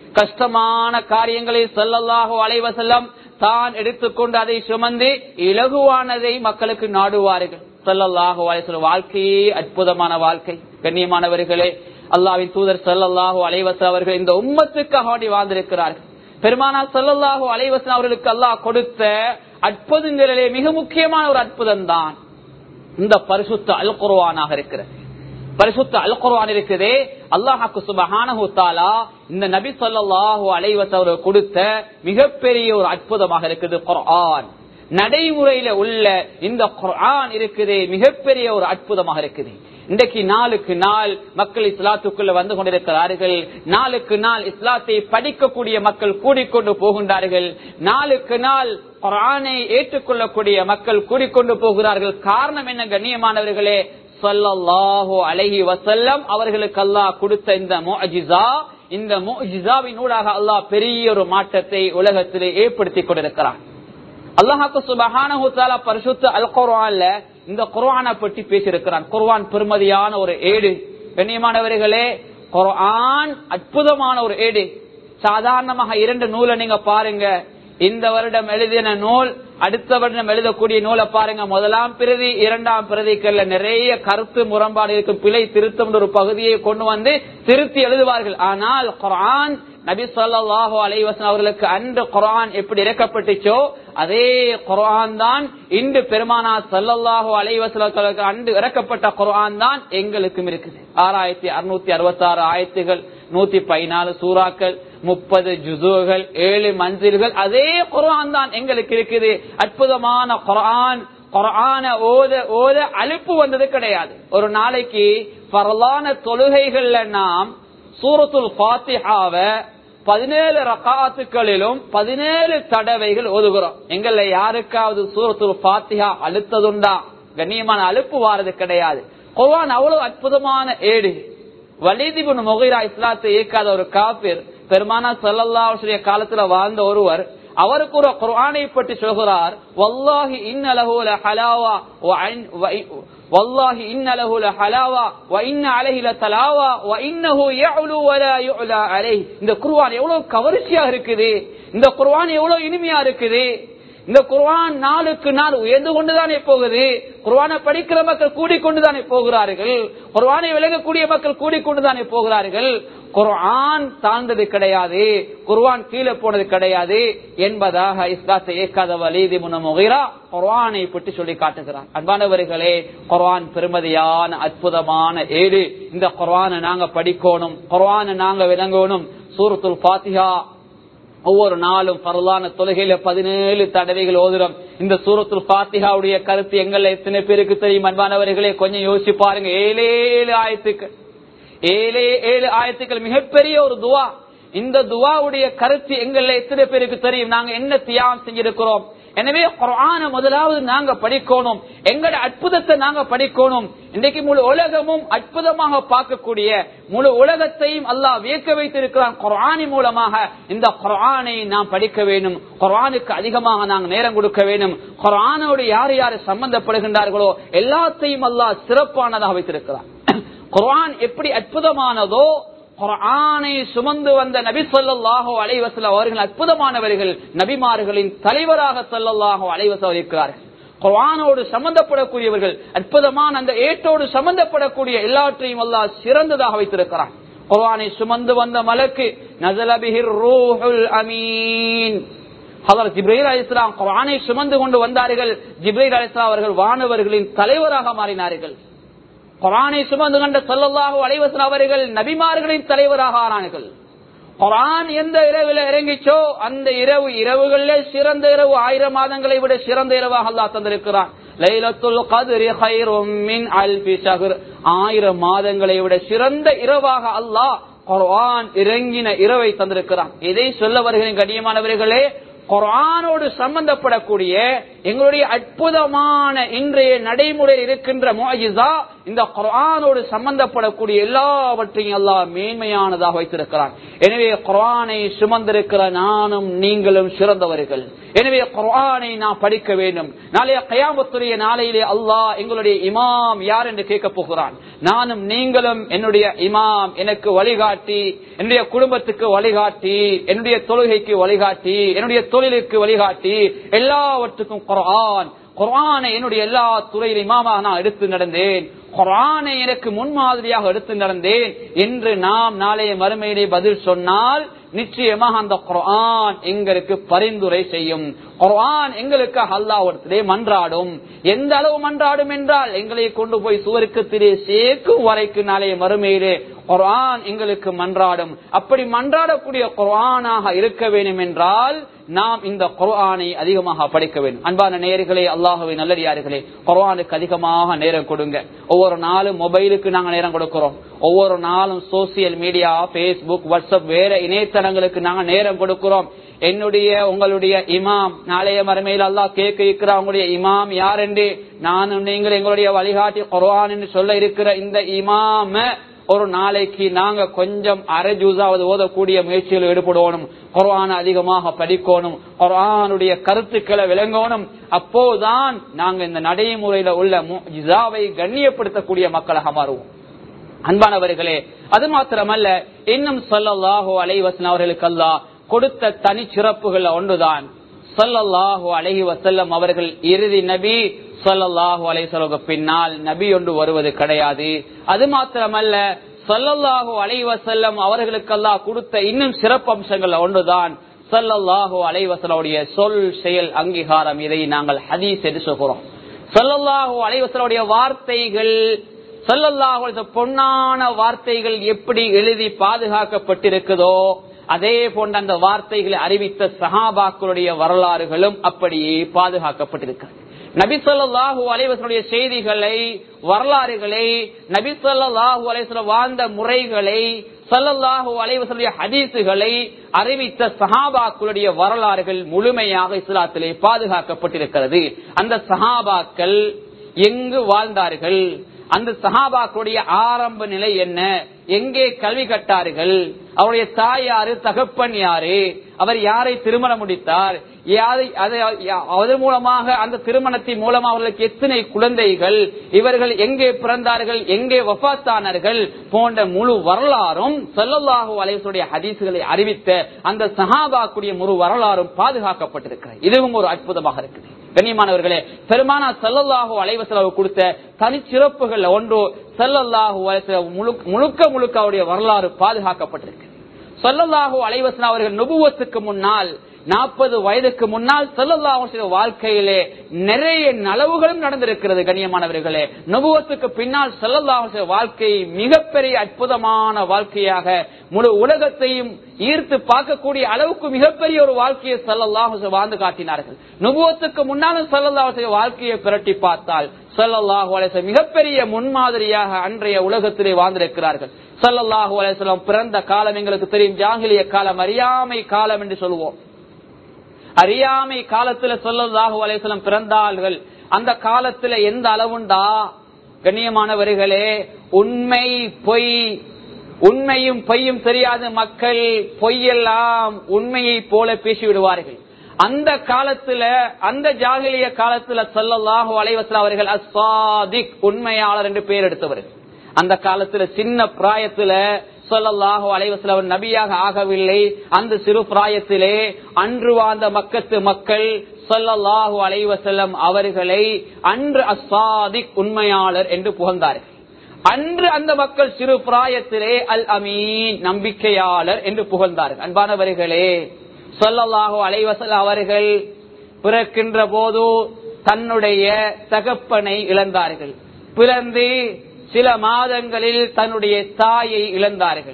கஷ்டமான காரியங்களை சொல்லல்லாஹோ அலைவசல்லம் தான் எடுத்துக்கொண்டு அதை சுமந்து இலகுவானதை மக்களுக்கு நாடுவார்கள் சொல்லல்லாஹோ அலைவசல்லம் வாழ்க்கையே அற்புதமான வாழ்க்கை கண்ணியமானவர்களே அல்லாவின் தூதர் சல்லல்லாஹோ அலைவசல் அவர்கள் இந்த உம்மத்துக்காக வேண்டி வாழ்ந்திருக்கிறார்கள் பெருமானா சல்லல்லாஹோ அலைவசன் அவர்களுக்கு அல்லாஹ் கொடுத்த அற்புதங்களிலே மிக முக்கியமான ஒரு அற்புதம் தான் இந்த பரிசுத்த அல் குர்வானாக இருக்கிறது பரிசுத்த அல் குர்வான் இருக்குதே அல்லாஹாக்கு சுபஹானஹு தாலா இந்த நபி ஸல்லல்லாஹு அலைஹி வஸல்லம் கொடுத்த மிகப்பெரிய ஒரு அற்புதமாக இருக்குது குர்ஆன் நடைமுறையில உள்ள இந்த குர்ஆன் இருக்குது மிகப்பெரிய ஒரு அற்புதமாக இருக்குது இன்றைக்கு நாளுக்கு நாள் மக்கள் இஸ்லாத்துக்குள்ள வந்து கொண்டிருக்கிறார்கள் நாளுக்கு நாள் இஸ்லாத்தை படிக்கக்கூடிய மக்கள் கூடிக்கொண்டு போகின்றார்கள் நாளுக்கு நாள் குரானை ஏற்றுக்கொள்ளக்கூடிய மக்கள் கூடிக்கொண்டு போகிறார்கள் காரணம் என்ன கண்ணியமானவர்களே சொல்லல்லாஹோ அழகி வசல்லம் அவர்களுக்கு அல்லாஹ் கொடுத்த இந்த மோஜிசா இந்த மோஜிசாவின் ஊடாக அல்லாஹ் பெரிய ஒரு மாற்றத்தை உலகத்திலே ஏற்படுத்திக் கொண்டிருக்கிறார் அல்லாஹாக்கு சுபஹானஹு தஆலா பரிசுத்த அல் குர்ஆன்ல இந்த குர்ஆனை பற்றி பேசியிருக்கிறான் குர்ஆன் பெருமதியான ஒரு ஏடு கண்ணியமானவர்களே குர்ஆன் அற்புதமான ஒரு ஏடு சாதாரணமாக இரண்டு நூலை நீங்க பாருங்க இந்த வருடம் எழுதின நூல் அடுத்த வருடம் எழுதக்கூடிய நூலை பாருங்க முதலாம் பிரதி இரண்டாம் பிரதிக்கல்ல நிறைய கருத்து முரண்பாடு இருக்கும் பிழை திருத்தம் ஒரு பகுதியை கொண்டு வந்து திருத்தி எழுதுவார்கள் ஆனால் குரான் நபி சொல்லாஹு அலைவசன் அவர்களுக்கு அன்று குரான் எப்படி இறக்கப்பட்டுச்சோ அதே குரான் தான் இன்று பெருமானா சல்லல்லாஹு அலைவசலுக்கு அன்று இறக்கப்பட்ட குரான் தான் எங்களுக்கும் இருக்குது ஆறாயிரத்தி அறுநூத்தி அறுபத்தி ஆறு ஆயிரத்துகள் நூத்தி பதினாலு சூறாக்கள் முப்பது ஜுசுகள் ஏழு மஞ்சில்கள் அதே குரான் தான் எங்களுக்கு இருக்குது அற்புதமான குரான் குரான ஓத ஓத அலுப்பு வந்தது கிடையாது ஒரு நாளைக்கு பரலான தொழுகைகள்ல நாம் சூரத்துல் பாத்திஹாவ பதினேழு ரகாத்துக்களிலும் பதினேழு தடவைகள் ஓதுகிறோம் எங்கள யாருக்காவது சூரத்துல் பாத்திஹா அழுத்ததுண்டா கண்ணியமான அலுப்பு வாரது கிடையாது குர்ஆன் அவ்வளவு அற்புதமான ஏடு வலிதிபுன் முகிரா இஸ்லாத்தை இயக்காத ஒரு காபிர் பெருமானா சல்லல்லா காலத்துல வாழ்ந்த ஒருவர் அவருக்கு ஒரு குர்ஆனை பற்றி சொல்கிறார் வல்லாஹி இன்னலஹு ஹலாவா والله إن له لحلاوة وإن عليه لتلاوة وإنه يعلو ولا يعلى عليه இந்த குர்ஆன் எவ்வளவு கவர்ச்சியா இருக்குது இந்த குர்ஆன் எவ்வளவு இனிமையா இருக்குது இந்த குர்ஆன் நாளுக்கு நாள் உயர்ந்து கொண்டுதானே போகுது குர்ஆனை படிக்கிற மக்கள் கூடிக்கொண்டுதானே போகிறார்கள் குர்ஆனை விளங்கக்கூடிய மக்கள் கூடிக்கொண்டுதானே போகிறார்கள் குர்ஆன் தாழ்ந்தது கிடையாது குர்ஆன் கீழே போனது கிடையாது என்பதாக இஸ்லாத்தை ஏற்காத வலிதி முனமுகிரா குர்ஆனை பற்றி சொல்லி காட்டுகிறார் அன்பானவர்களே குர்ஆன் பெருமதியான அற்புதமான ஏடு இந்த குர்ஆனை நாங்க படிக்கணும் குர்ஆனை நாங்க விளங்கணும் சூரத்துல் பாத்திஹா ஒவ்வொரு நாளும் பரலான தொழுகையில பதினேழு தடவைகள் ஓதுறோம் இந்த சூரத்துல் பாத்திகாவுடைய கருத்து எங்கள்ல எத்தனை பேருக்கு தெரியும் அன்பானவர்களே கொஞ்சம் யோசிச்சு பாருங்க ஏழே ஏழு ஆயத்துக்கள் ஏழே ஏழு ஆயத்துக்கள் மிகப்பெரிய ஒரு துவா இந்த துவாவுடைய கருத்து எங்கள்ல எத்தனை பேருக்கு தெரியும் நாங்க என்ன தியாகம் செஞ்சிருக்கிறோம் எனவே குரான முதலாவது நாங்க படிக்கணும் எங்கட அற்புதத்தை நாங்க படிக்கணும் இன்றைக்கு முழு உலகமும் அற்புதமாக பார்க்கக்கூடிய முழு உலகத்தையும் அல்லாஹ் வியக்க வைத்திருக்கிறான் குரானி மூலமாக இந்த குரானை நாம் படிக்க வேண்டும் குரானுக்கு அதிகமாக நாங்கள் நேரம் கொடுக்க வேண்டும் குரானோடு யார் யார் சம்பந்தப்படுகின்றார்களோ எல்லாத்தையும் அல்லாஹ் சிறப்பானதாக வைத்திருக்கிறான் குரான் எப்படி அற்புதமானதோ குரானை சுமந்து வந்த நபி சொல்லாஹோ அலைவசல் அவர்கள் அற்புதமானவர்கள் நபிமார்களின் தலைவராக சொல்லல்லாஹோ அலைவசல் இருக்கிறார்கள் குரானோடு சம்பந்தப்படக்கூடியவர்கள் அற்புதமான அந்த ஏட்டோடு சம்பந்தப்படக்கூடிய எல்லாற்றையும் அல்லா சிறந்ததாக வைத்திருக்கிறான் குரானை சுமந்து வந்த மலக்கு நசலபிஹிர் ரூஹுல் அமீன் அவர் ஜிப்ரீல் அலிஸ்லாம் குரானை சுமந்து கொண்டு வந்தார்கள் ஜிப்ரீல் அலிஸ்லாம் அவர்கள் வானவர்களின் தலைவராக மாறினார்கள் குரானை சுமந்து கண்ட சொல்லல்லாஹு அலைவசன் அவர்கள் நபிமார்களின் தலைவராக ஆனார்கள் குரான் எந்த இரவில் இறங்கிச்சோ அந்த இரவு இரவுகளிலே சிறந்த இரவு ஆயிரம் மாதங்களை விட சிறந்த இரவாக அல்லா தந்திருக்கிறான் லைலத்துல் கதிரி ஹைரும் மின் அல்பி ஷஹர் ஆயிரம் மாதங்களை விட சிறந்த இரவாக அல்லாஹ் குர்ஆன் இறங்கின இரவை தந்திருக்கிறான் இதை சொல்ல வருகிறேன் கடியமானவர்களே குரானோடு சம்பந்தப்படக்கூடிய எங்களுடைய அற்புதமான இன்றைய நடைமுறையில் இருக்கின்ற மோஜிசா இந்த குரானோடு சம்பந்தப்படக்கூடிய எல்லாவற்றையும் எல்லாம் மேன்மையானதாக வைத்திருக்கிறான் எனவே குரானை சுமந்திருக்கிற நானும் நீங்களும் சிறந்தவர்கள் எனவே குரானை நாம் படிக்க வேண்டும் நாளைய கயாமத்துடைய நாளையிலே அல்லாஹ் எங்களுடைய இமாம் யார் என்று கேட்க போகிறான் நானும் நீங்களும் என்னுடைய இமாம் எனக்கு வழிகாட்டி என்னுடைய குடும்பத்துக்கு வழிகாட்டி என்னுடைய தொழுகைக்கு வழிகாட்டி என்னுடைய தொழிலுக்கு வழிகாட்டி எல்லாவற்றுக்கும் குரான் குரானை என்னுடைய எல்லா துறையிலும் இமாமாக நான் எடுத்து நடந்தேன் குரானை எனக்கு முன்மாதிரியாக எடுத்து நடந்தேன் என்று நாம் நாளைய மறுமையிலே பதில் சொன்னால் நிச்சயமாக அந்த குரான் எங்களுக்கு பரிந்துரை செய்யும் குரான் எங்களுக்கு அல்லாவிடத்திலே மன்றாடும் எந்த அளவு மன்றாடும் என்றால் எங்களை கொண்டு போய் சுவருக்கத்திலே சேர்க்கும் வரைக்கும் நாளைய மறுமையிலே குரான் எங்களுக்கு மன்றாடும் அப்படி மன்றாடக்கூடிய குரானாக இருக்க வேண்டும் என்றால் நாம் இந்த குரானை அதிகமாக படிக்க வேண்டும் அன்பான நேர்களே அல்லாஹுவை நல்லடியார்களே குரானுக்கு அதிகமாக நேரம் கொடுங்க ஒவ்வொரு நாளும் மொபைலுக்கு நாங்க நேரம் கொடுக்கிறோம் ஒவ்வொரு நாளும் சோசியல் மீடியா பேஸ்புக் வாட்ஸ்அப் வேற இணையதளங்களுக்கு நாங்க நேரம் கொடுக்கிறோம் என்னுடைய உங்களுடைய இமாம் நாளைய மறுமையில் அல்லாஹ் கேட்க இருக்கிற உங்களுடைய இமாம் யார் என்று நானும் நீங்கள் எங்களுடைய வழிகாட்டி குரான் என்று சொல்ல இருக்கிற இந்த இமாம ஒரு நாளைக்கு நாங்க கொஞ்சம் அரை ஜூஸாவது ஓதக்கூடிய முயற்சியில் ஈடுபடணும் குரான் அதிகமாக படிக்கணும் குரானுடைய கருத்துக்களை விளங்கணும் அப்போதான் நாங்க இந்த நடைமுறையில உள்ள ஜிசாவை கண்ணியப்படுத்தக்கூடிய மக்களாக மாறுவோம் அன்பானவர்களே அது மாத்திரமல்ல இன்னும் சொல்லல்லாஹோ அலைவசன் அவர்களுக்கு அல்லா கொடுத்த தனி சிறப்புகள் ஒன்றுதான் சொல்லல்லாஹோ அலஹி வசல்லம் அவர்கள் இறுதி நபி சொல்லல்லாஹு அலைசலுக்கு பின்னால் நபி ஒன்று வருவது கிடையாது அது மாத்திரமல்ல சொல்லல்லாஹு அலைவசல்லம் அவர்களுக்கெல்லாம் கொடுத்த இன்னும் சிறப்பு அம்சங்கள் ஒன்றுதான் சல்லல்லாஹு அலைவசலுடைய சொல் செயல் அங்கீகாரம் இதை நாங்கள் ஹதீஸ் என்று சொல்கிறோம் சல்லல்லாஹு அலைவசலுடைய வார்த்தைகள் சல்லல்லாஹு பொன்னான வார்த்தைகள் எப்படி எழுதி பாதுகாக்கப்பட்டிருக்குதோ அதே போன்ற அந்த வார்த்தைகளை அறிவித்த சஹாபாக்களுடைய வரலாறுகளும் அப்படியே பாதுகாக்கப்பட்டிருக்கிறது நபி சொல்லாஹூ அலைவசனுடைய செய்திகளை வரலாறுகளை நபி சொல்லாஹூ அலைவசன வாழ்ந்த முறைகளை சல்லல்லாஹூ அலைவசனுடைய ஹதீசுகளை அறிவித்த சஹாபாக்களுடைய வரலாறுகள் முழுமையாக இஸ்லாத்திலே பாதுகாக்கப்பட்டிருக்கிறது அந்த சஹாபாக்கள் எங்கு வாழ்ந்தார்கள் அந்த சஹாபாக்களுடைய ஆரம்ப நிலை என்ன எங்கே கல்வி கட்டார்கள் அவருடைய தாய் யாரு தகப்பன் யாரு அவர் யாரை திருமணம் முடித்தார் அதன் மூலமாக அந்த திருமணத்தின் மூலமாக அவர்களுக்கு எத்தனை குழந்தைகள் இவர்கள் எங்கே பிறந்தார்கள் எங்கே வஃத்தானார்கள் போன்ற முழு வரலாறும் சொல்லல்லாஹு அலைவசுடைய ஹதீசுகளை அறிவித்த அந்த சஹாபாக்குடைய முழு வரலாறும் பாதுகாக்கப்பட்டிருக்கிறது இதுவும் ஒரு அற்புதமாக இருக்குது கண்ணியமானவர்களே பெருமானா சல்லல்லாஹு அலைவசலவு கொடுத்த தனிச்சிறப்புகள் ஒன்று சல்லல்லாஹு முழுக்க முழுக்க அவருடைய வரலாறு பாதுகாக்கப்பட்டிருக்கு சொல்லல்லாஹு அலைவசன் அவர்கள் நுபுவத்துக்கு முன்னால் நாற்பது வயதுக்கு முன்னால் சொல்லல்லாஹு வாழ்க்கையிலே நிறைய நலவுகளும் நடந்திருக்கிறது கண்ணியமானவர்களே நுபுவத்துக்கு பின்னால் சொல்லல்லாஹு வாழ்க்கை மிகப்பெரிய அற்புதமான வாழ்க்கையாக முழு உலகத்தையும் ஈர்த்து பார்க்கக்கூடிய அளவுக்கு மிகப்பெரிய ஒரு வாழ்க்கையை சல்லல்லாஹு வாழ்ந்து காட்டினார்கள் நுபுவத்துக்கு முன்னாலும் சல்லல்லாஹு வாழ்க்கையை பிரட்டி பார்த்தால் சல்லல்லாஹு அலேசம் மிகப்பெரிய முன்மாதிரியாக அன்றைய உலகத்திலே வாழ்ந்திருக்கிறார்கள் சல்லல்லாஹு அலேஸ்லாம் பிறந்த காலம் எங்களுக்கு தெரியும் ஜாங்கிலிய காலம் அறியாமை காலம் என்று சொல்லுவோம் அறியாமை காலத்துல சொல்லல்லாஹு அலேஸ்லம் பிறந்தார்கள் அந்த காலத்துல எந்த அளவுண்டா கண்ணியமானவர்களே உண்மை பொய் உண்மையும் பொய்யும் தெரியாத மக்கள் பொய்யெல்லாம் உண்மையை போல பேசிவிடுவார்கள் அந்த காலத்துல அந்த ஜாகிலிய காலத்துல சொல்லல்லாஹு அலைவசல் அவர்கள் அஸ்வாதிக் உண்மையாளர் என்று பெயர் எடுத்தவர்கள் அந்த காலத்துல சின்ன பிராயத்துல சொல்லல்லாஹு அலைவசல் அவர் நபியாக ஆகவில்லை அந்த சிறு பிராயத்திலே அன்று வாழ்ந்த மக்கத்து மக்கள் சொல்லல்லாஹு அலைவசல்லம் அவர்களை அன்று அஸ்வாதிக் உண்மையாளர் என்று புகழ்ந்தார்கள் அன்று அந்த மக்கள் சிறு பிராயத்திலே அல் அமீன் நம்பிக்கையாளர் என்று புகழ்ந்தார்கள் அன்பானவர்களே சொல்லல்லாஹோ அலைவசல் அவர்கள் பிறக்கின்ற போது தன்னுடைய தகப்பனை இழந்தார்கள் பிறந்து சில மாதங்களில் தன்னுடைய தாயை இழந்தார்கள்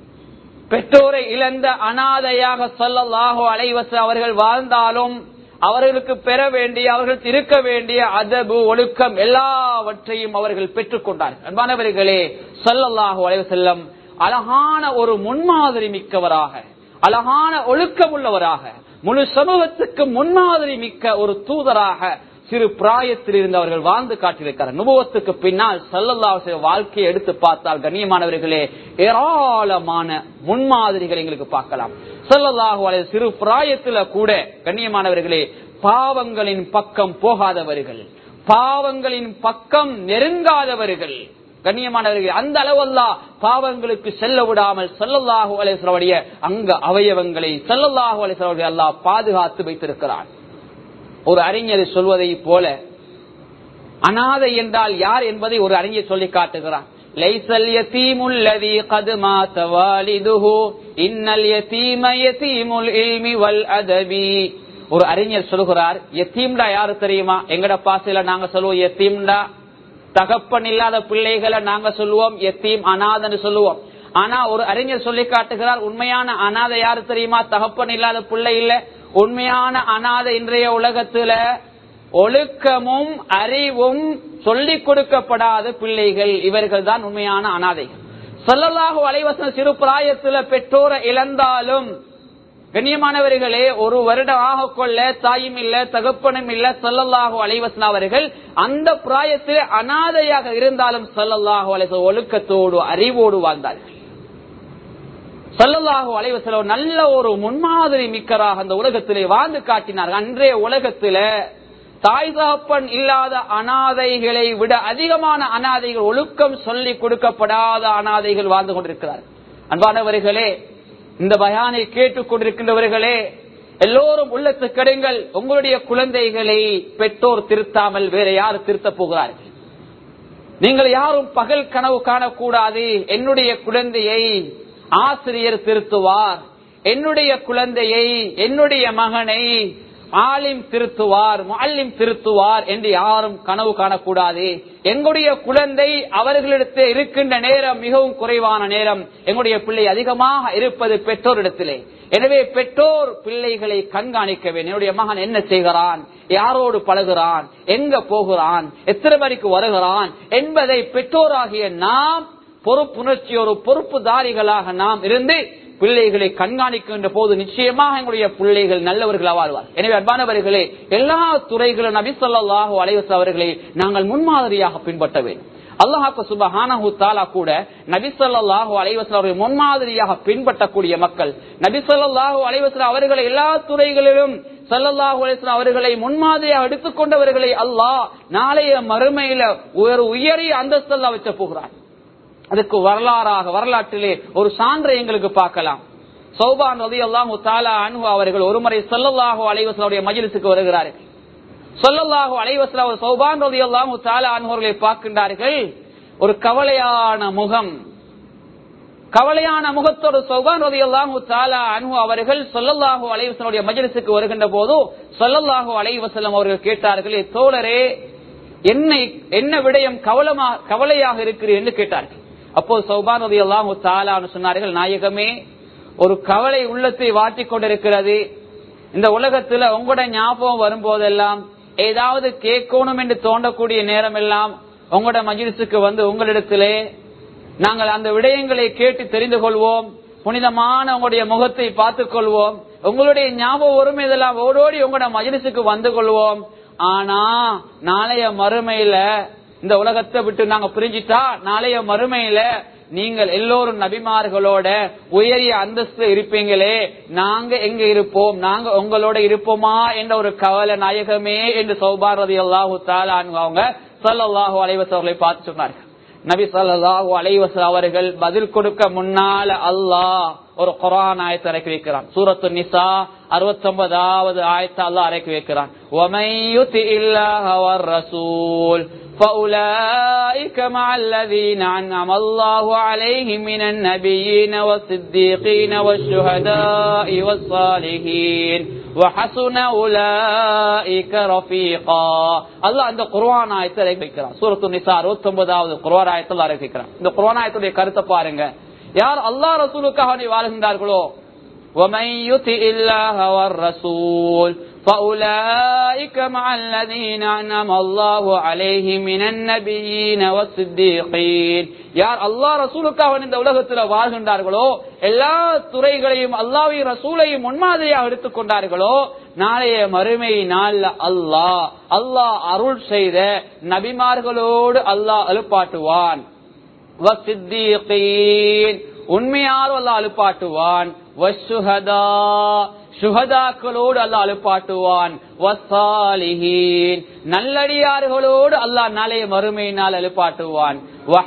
பெற்றோரை இழந்த அனாதையாக சொல்லல்லாஹோ அலைவச அவர்கள் வாழ்ந்தாலும் அவர்களுக்கு பெற வேண்டிய அவர்கள் இருக்க வேண்டிய அதபு ஒழுக்கம் எல்லாவற்றையும் அவர்கள் பெற்றுக் கொண்டார்கள் அன்பானவர்களே சொல்லல்லாஹு அலைவசல்லம் அழகான ஒரு முன்மாதிரி மிக்கவராக அழகான ஒழுக்கம் உள்ளவராக முழு சமூகத்துக்கு முன்மாதிரி மிக்க ஒரு தூதராக சிறு பிராயத்தில் இருந்து அவர்கள் வாழ்ந்து காட்டியிருக்கிறார் நுபவத்துக்கு பின்னால் சல்லல்லாஹு வாழ்க்கையை எடுத்து பார்த்தால் கண்ணியமானவர்களே ஏராளமான முன்மாதிரிகள் எங்களுக்கு பார்க்கலாம் சல்லல்லாஹு அலைஹி சிறு பிராயத்துல கூட கண்ணியமானவர்களே பாவங்களின் பக்கம் போகாதவர்கள் பாவங்களின் பக்கம் நெருங்காதவர்கள் கண்ணியமானவர்கள் அந்த அளவல்லா பாவங்களுக்கு செல்ல விடாமல் சல்லல்லாஹு அலேஸ்வருடைய அங்க அவயவங்களை சல்லல்லாஹு அலேஸ்வருடைய அல்லாஹ் பாதுகாத்து வைத்திருக்கிறான் ஒரு அறிஞர் சொல்வதை போல அனாதை என்றால் யார் என்பதை ஒரு அறிஞர் சொல்லி காட்டுகிறான் லைசல் யதீமுல்லதி கது மாத வாலிதுஹு இன்னல் யதீம யதீமுல் இல்மி வல் அதபி ஒரு அறிஞர் சொல்கிறார் எத்தீம்டா யாரு தெரியுமா எங்கட பாசையில நாங்க சொல்லுவோம் எத்தீம்டா தகப்பன் இல்லாத பிள்ளைகளை நாங்க சொல்லுவோம் எத்தீம் அனாதன்னு சொல்லுவோம் ஆனா ஒரு அறிஞர் சொல்லி காட்டுகிறார் உண்மையான அனாதை யாரு தெரியுமா தகப்பன் இல்லாத பிள்ளை இல்ல உண்மையான அனாதை இன்றைய உலகத்துல ஒழுக்கமும் அறிவும் சொல்லிக் கொடுக்கப்படாத பிள்ளைகள் இவர்கள் தான் உண்மையான அனாதைகள் சொல்லலாக வலைவசன சிறு பிராயத்துல பெற்றோரை இழந்தாலும் கண்ணியமானவர்களே ஒரு வருடம் ஆக கொள்ள தாயும் இல்ல தகப்பனும் இல்ல சொல்லல்லாஹு அலைவசன் அவர்கள் அந்த பிராயத்தில் அனாதையாக இருந்தாலும் சொல்லல்லாஹு அலைவச ஒழுக்கத்தோடு அறிவோடு வாழ்ந்தார்கள் சொல்லல்லாஹு அலைவசல நல்ல ஒரு முன்மாதிரி மிக்கராக அந்த உலகத்திலே வாழ்ந்து காட்டினார்கள் அன்றைய உலகத்தில தாய் தகப்பன் இல்லாத அனாதைகளை விட அதிகமான அனாதைகள் ஒழுக்கம் சொல்லி கொடுக்கப்படாத அனாதைகள் வாழ்ந்து கொண்டிருக்கிறார்கள் அன்பானவர்களே இந்த பயானை கேட்டுக் கொண்டிருக்கின்றவர்களே எல்லோரும் உள்ளத்து கடுங்கள் உங்களுடைய குழந்தைகளை பெற்றோர் திருத்தாமல் வேற யார் திருத்த போகிறார்கள் நீங்கள் யாரும் பகல் கனவு காணக்கூடாது என்னுடைய குழந்தையை ஆசிரியர் திருத்துவார் என்னுடைய குழந்தையை என்னுடைய மகனை ஆலிம் திருத்துவார் மாலிம் திருத்துவார் என்று யாரும் கனவு காணக்கூடாது எங்களுடைய குழந்தை அவர்களிடத்தில் இருக்கின்ற நேரம் மிகவும் குறைவான நேரம் எங்களுடைய பிள்ளை அதிகமாக இருப்பது பெற்றோரிடத்திலே எனவே பெற்றோர் பிள்ளைகளை கண்காணிக்க வேண்டும் என்னுடைய மகன் என்ன செய்கிறான் யாரோடு பழகுறான் எங்க போகிறான் எத்தனை மணிக்கு வருகிறான் என்பதை பெற்றோராகிய நாம் பொறுப்புணர்ச்சி ஒரு பொறுப்புதாரிகளாக நாம் இருந்து பிள்ளைகளை கண்காணிக்கின்ற போது நிச்சயமாக எங்களுடைய பிள்ளைகள் நல்லவர்களாக வாழ்வார் எனவே அன்பானவர்களே எல்லா துறைகளும் நபிசல்லாஹு அலைவச அவர்களை நாங்கள் முன்மாதிரியாக பின்பற்ற வேண்டும் அல்லாஹாக்கு சுபஹானஹு தாலா கூட நபிசல்லாஹு அலைவசல் அவர்கள் முன்மாதிரியாக பின்பற்றக்கூடிய மக்கள் நபிசல்லாஹு அலைவசல் அவர்களை எல்லா துறைகளிலும் சல்லல்லாஹு அலிஸ்லாம் அவர்களை முன்மாதிரியாக எடுத்துக்கொண்டவர்களை அல்லாஹ் நாளைய மறுமையில ஒரு உயரிய அந்தஸ்தல்லா வச்ச போகிறார் அதுக்கு வரலாறாக வரலாற்றிலே ஒரு சான்றை எங்களுக்கு பார்க்கலாம் சௌபான் ரதி அல்லாஹு தாலா அன்பு அவர்கள் ஒருமுறை சொல்லல்லாஹு அலைவசலுடைய மஜிலிசுக்கு வருகிறார்கள் சொல்லல்லாஹு அலைவசல சௌபான் ரதி அல்லாஹு தாலா அன்பவர்களை பார்க்கின்றார்கள் ஒரு கவலையான முகம் கவலையான முகத்தோடு சௌபான் ரதி அல்லாஹு தாலா அன்பு அவர்கள் சொல்லல்லாஹு அலைவசனுடைய மஜிலிசுக்கு வருகின்ற போது சொல்லல்லாஹு அலைவசலம் அவர்கள் கேட்டார்கள் தோழரே என்னை என்ன விடயம் கவலமா கவலையாக இருக்கிறேன் என்று கேட்டார்கள் அப்போது சௌபான் ரதி அல்லாஹு தாலான்னு சொன்னார்கள் நாயகமே ஒரு கவலை உள்ளத்தை வாட்டிக் கொண்டிருக்கிறது இந்த உலகத்துல உங்களோட ஞாபகம் வரும்போதெல்லாம் ஏதாவது கேட்கணும் என்று தோண்டக்கூடிய நேரம் எல்லாம் உங்களோட மஜிலிசுக்கு வந்து உங்களிடத்திலே நாங்கள் அந்த விடயங்களை கேட்டு தெரிந்து கொள்வோம் புனிதமான உங்களுடைய முகத்தை பார்த்துக் கொள்வோம் உங்களுடைய ஞாபகம் வரும் இதெல்லாம் ஓடோடி உங்களோட மஜிலிசுக்கு வந்து கொள்வோம் ஆனா நாளைய மறுமையில இந்த உலகத்தை விட்டு நாங்க பிரிஞ்சிட்டா நாளைய மறுமையில நீங்கள் எல்லோரும் நபிமார்களோட உயரிய அந்தஸ்து இருப்பீங்களே நாங்க எங்க இருப்போம் நாங்க உங்களோட இருப்போமா என்ற ஒரு கவலை நாயகமே என்று சௌபாரதி அல்லாஹு அவங்க சல்லாஹூ அலைவசவர்களை பார்த்து சொன்னார்கள் நபி சல்லாஹூ அலைவசல் அவர்கள் பதில் கொடுக்க முன்னால அல்லாஹ் ஒரு குரான் ஆயத்தை இறக்கி வைக்கிறான் சூரத்து நிசா அறுபத்தி ஒன்பதாவது ஆயத்தை அல்லாஹ் இறக்கி வைக்கிறான் ரசூல் فأولئك مع الذين أنعم الله عليهم من النبيين والصديقين والشهداء والصالحين وحسن أولئك رفيقا الله عند قرآن ஆயத்தை இறக்கி வைக்கிறான் சூரத்து நிசா அறுபத்தி ஒன்பதாவது குர்ஆன் ஆயத்தில் இறக்கி வைக்கிறான் இந்த குர்ஆன் ஆயத்துடைய கருத்தை பாருங்க யார் அல்லாஹ் ரசூலுக்காக வாழ்கின்றார்களோ ومن يطع الله والرسول فأولئك مع الذين أنعم الله عليهم من النبيين والصديقين யார் அல்லாஹ் ரசூலுக்காக இந்த உலகத்தில் வாழ்கின்றார்களோ எல்லா துறைகளையும் அல்லாஹ்வையும் ரசூலையும் முன்மாதிரியாக எடுத்துக்கொண்டார்களோ நாளைய மறுமை நாள்ல அல்லாஹ் அல்லாஹ் அருள் செய்த நபிமார்களோடு அல்லாஹ் அழுப்பாட்டுவான் வசித்தீகீன் உண்மையார் அல்லாஹ் அழுப்பாட்டுவான் வசுஹதா சுகதாக்களோடு அல்லாஹ் அழுப்பாட்டுவான் வசாலிஹீன் நல்லடியார்களோடு அல்லாஹ் நாளைய மறுமை நாள் எழுப்பாட்டுவான்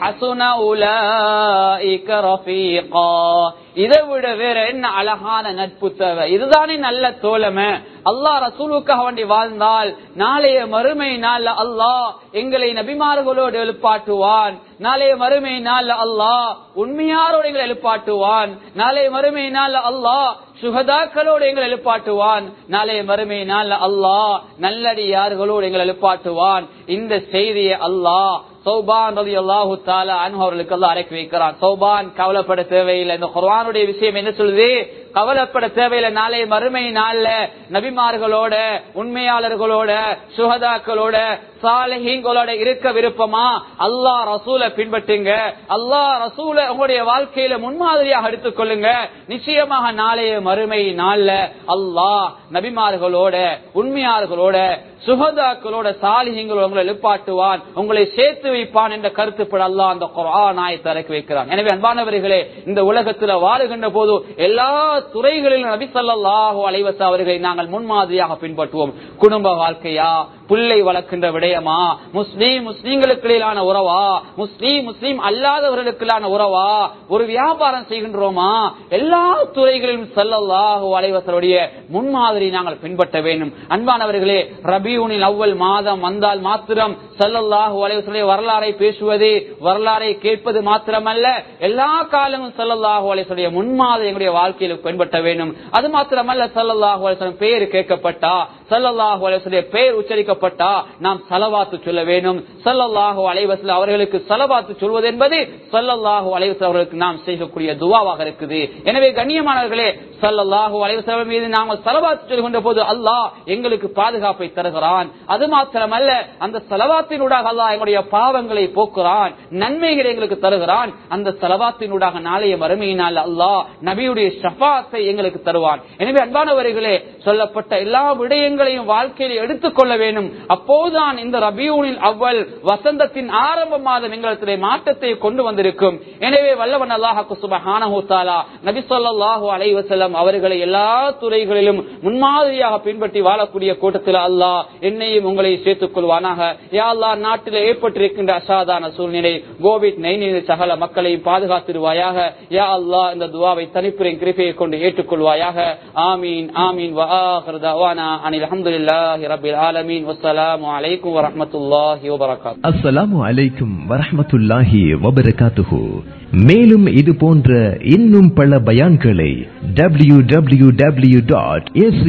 இதை விட வேற என்ன அழகான நட்பு தேவை இதுதானே நல்ல தோழமை அல்லாஹ் ரசூலுக்காக வேண்டி வாழ்ந்தால் நாளைய மறுமை நாள் அல்லாஹ் எங்களை நபிமார்களோடு எழுப்பாட்டுவான் நாளைய மறுமை நாள் அல்லாஹ் உண்மையாரோடு எங்களை எழுப்பாட்டுவான் நாளைய மறுமை நாள் அல்லாஹ் சுகதாக்களோடு எங்களை எழுப்பாட்டுவான் நாளைய மறுமை நாள் அல்லாஹ் நல்லடியார்களோடு எங்களை எழுப்பாட்டுவான் இந்த செய்தியை அல்லாஹ் சௌபான் ரவி அல்லாஹு தாலா அவர்களுக்கு எல்லாம் அடக்கி வைக்கிறான் சௌபான் கவலைப்பட தேவையில்லை இந்த குர்வானுடைய விஷயம் என்ன சொல்லுது கவலைப்பட தேவையில்லை நாளை மறுமை நாள்ல நபிமார்களோட உண்மையாளர்களோட சுகதாக்களோட சாலஹீங்களோட இருக்க விருப்பமா அல்லாஹ் ரசூலை பின்பற்றுங்க அல்லாஹ் ரசூலை உங்களுடைய வாழ்க்கையில முன்மாதிரியாக எடுத்துக்கொள்ளுங்க நிச்சயமாக நாளைய மறுமை நாள்ல அல்லாஹ் நபிமார்களோட உண்மையாளர்களோட சுகதாக்களோட சாலிஹங்களோட உங்களை எழுப்பாட்டுவான் உங்களை சேர்த்து வைப்பான் என்ற கருத்துப்பட அல்லாஹ் அந்த குரானாய் திறக்கி வைக்கிறான் எனவே அன்பானவர்களே இந்த உலகத்துல வாழுகின்ற போது எல்லா துறைகளிலும் நபி ஸல்லல்லாஹு அலைஹி வஸல்லம் அவர்களை நாங்கள் முன்மாதிரியாக பின்பற்றுவோம் குடும்ப வாழ்க்கையா பிள்ளை வளர்க்கின்ற விடயமா முஸ்லீம் முஸ்லீம்களுக்கிடையிலான உறவா முஸ்லீம் முஸ்லீம் அல்லாதவர்களுக்கான உறவா ஒரு வியாபாரம் செய்கின்றோமா எல்லா துறைகளிலும் ஸல்லல்லாஹு அலைஹி வஸல்லுடைய முன்மாதிரி நாங்கள் பின்பற்ற வேண்டும் அன்பானவர்களே ரபியூனில் அவ்வல் மாதம் வந்தால் மாத்திரம் ஸல்லல்லாஹு அலைஹி வஸல்லுடைய வரலாறை பேசுவது வரலாறை கேட்பது மாத்திரமல்ல எல்லா காலமும் ஸல்லல்லாஹு அலைஹி வஸல்லுடைய முன்மாதிரி எங்களுடைய வாழ்க்கையில் பின்பற்ற வேண்டும் அது மாத்திரமல்ல ஸல்லல்லாஹு அலைஹி வஸல்லம் பேர் கேட்கப்பட்டா ஸல்லல்லாஹு அலைஹி வஸல்லுடைய பேர் உச்சரிக்கப்பட்டா நாம் சலவாத்து சொல்ல வேண்டும் ஸல்லல்லாஹு அலைஹி வஸல்லம் அவர்களுக்கு சலவாத்து சொல்வது என்பது ஸல்லல்லாஹு அலைஹி வஸல்லம் அவர்களுக்கு நாம் செய்யக்கூடிய துவாவாக இருக்குது எனவே கண்ணியமானவர்களே ஸல்லல்லாஹு அலைஹி வஸல்லம் மீது நாங்கள் சலவாத்து சொல்கின்ற போது அல்லாஹ் எங்களுக்கு பாதுகாப்பை தருகிறான் அது மாத்திரமல்ல அந்த சலவாத்தினூடாக அல்லாஹ் எங்களுடைய பாவங்களை போக்குறான் நன்மைகளை எங்களுக்கு தருகிறான் அந்த சலவாத்தினூடாக நாளைய மறுமையினால் அல்லாஹ் நபியுடைய ஷஃபாத்தை எங்களுக்கு தருவான் எனவே அன்பானவர்களே சொல்லப்பட்ட எல்லா விடயங்களையும் வாழ்க்கையில் எடுத்துக்கொள்ள வேண்டும் அப்போதுதான் இந்த ரபியூனில் அவ்வள் வசந்தத்தின் ஆரம்ப மாதம் எங்களிடத்திலே மாற்றத்தை கொண்டு வந்திருக்கும் எனவே வல்லவன் அல்லாஹு சுபஹானஹு தஆலா நபி ஸல்லல்லாஹு அலைஹி வஸல்லம் அவர்களை எல்லா துறைகளிலும் முன்மாதிரியாக பின்பற்றி வாழக்கூடிய கூட்டத்தில் அல்லாஹ் என்னையும் உங்களை சேர்த்துக் கொள்வானாக யா அல்லாஹ் நாட்டில் ஏற்பட்டிருக்கின்ற அசாதாரண சூழ்நிலை கோவிட் நைன்டீன் சகல மக்களையும் பாதுகாத்திருவாயாக யா அல்லாஹ் இந்த துவாவை தனிப்புரை கிருப்பையை கொண்டு ஏற்றுக்கொள்வாயாக ஆமீன் ஆமீன் وآخر دعوانا عن الحمد لله رب العالمين والسلام عليكم ورحمة الله وبركاته அஸ்ஸலாமு அலைக்கும் வரஹ்மத்துல்லாஹி வபரகாத்துஹு மேலும் இது போன்ற இன்னும் பல பயான்களை W W W dot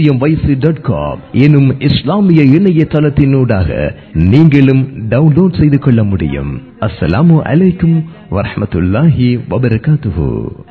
dot com எனும் இஸ்லாமிய இணையதளத்தினூடாக நீங்களும் டவுன்லோட் செய்து கொள்ள முடியும் அஸ்ஸலாமு அலைக்கும் வரஹ்மத்துல்லாஹி வபரகாத்துஹு